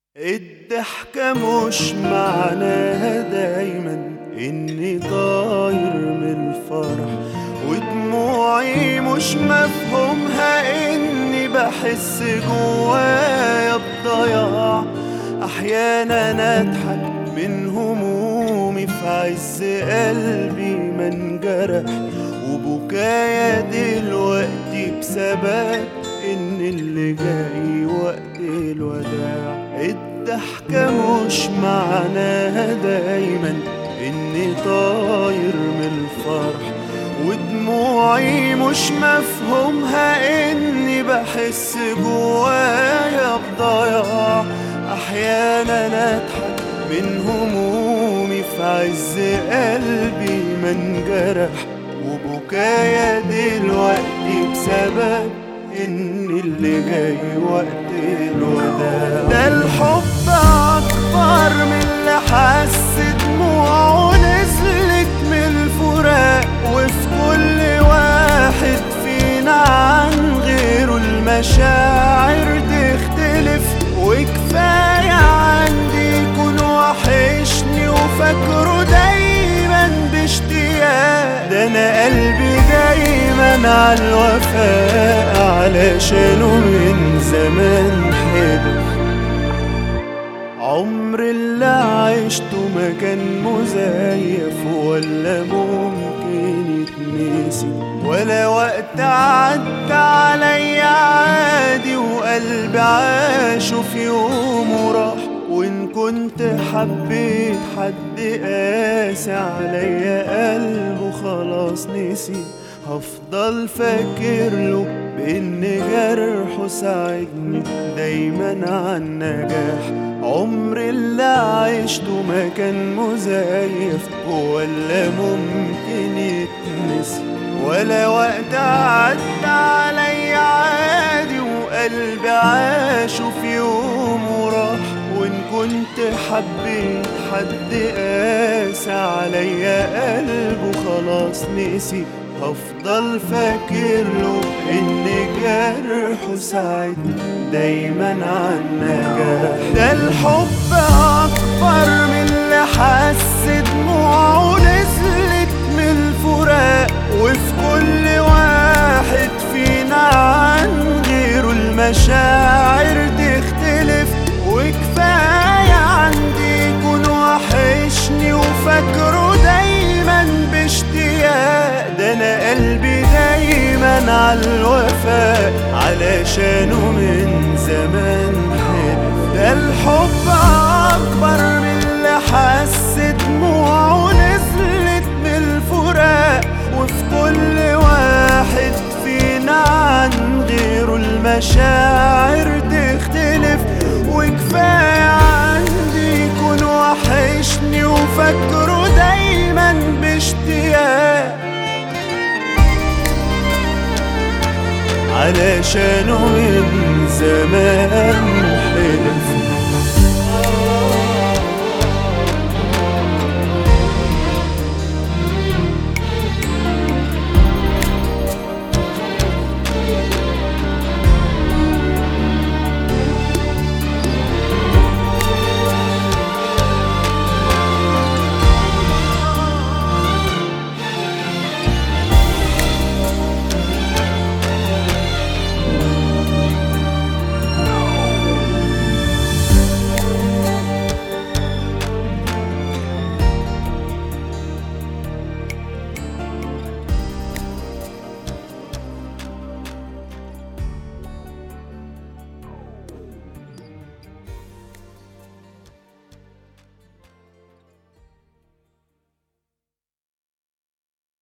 الضحكة مش معناها دايما اني طاير من الفرح ودموعي مش مفهومها اني بحس جوايا بضياع احيانا اضحك من همومي في عز قلبي ما انجرح وبكايا دلوقتي بسبب ان اللي جاي وقت الوداع الضحكة مش معناها دايما اني طاير من الفرح ودموعي مش مفهومها اني بحس جوايا بضياع احيانا اضحك من همومي في عز قلبي ما انجرح وبكايا دلوقتي بسبب ان اللي جاي وقت الوداع ده الحب اكبر من اللي حس دموعه نزلت من الفراق وفي كل واحد فينا عن غيره المشاعر تختلف وكفاية عندي يكون وحشني وفاكره دايما باشتياق ده انا قلبي دايما على الوفاء علشانه من زمان حلف عمر اللي عشته ما كان مزيف ولا ممكن يتنسي ولا وقت عدى عليا عادي وقلبي عاشه في يوم وراح وإن كنت حبيت حد قاسي عليا قلبه خلاص نسي هفضل فاكر له بإن جرحه ساعدني دايما على النجاح عمر اللي عشته ما كان مزيف ولا ممكن يتنسي ولا وقت عدى عليا عادي وقلبي عاشه في يوم وراح وإن كنت حبيت حد قاسى عليا قلبه خلاص نسي هفضل فاكر له ان جرحه ساعدني دايما على النجاح ده الحب اكبر من اللي حس دموعه نزلت من الفراق وفي كل واحد فينا عن غيره المشاعر تختلف وكفاية عندي يكون وحشني وفاكره دايما باشتياق ده انا قلبي دايما على الوفاء علشانه من زمان حلف ده الحب اكبر من اللي حس دموعه نزلت من الفراق وفي كل واحد فينا عن غيره المشاعر تختلف وكفاية عندي يكون وحشني وفاكره دايما باشتياق علشانه من زمان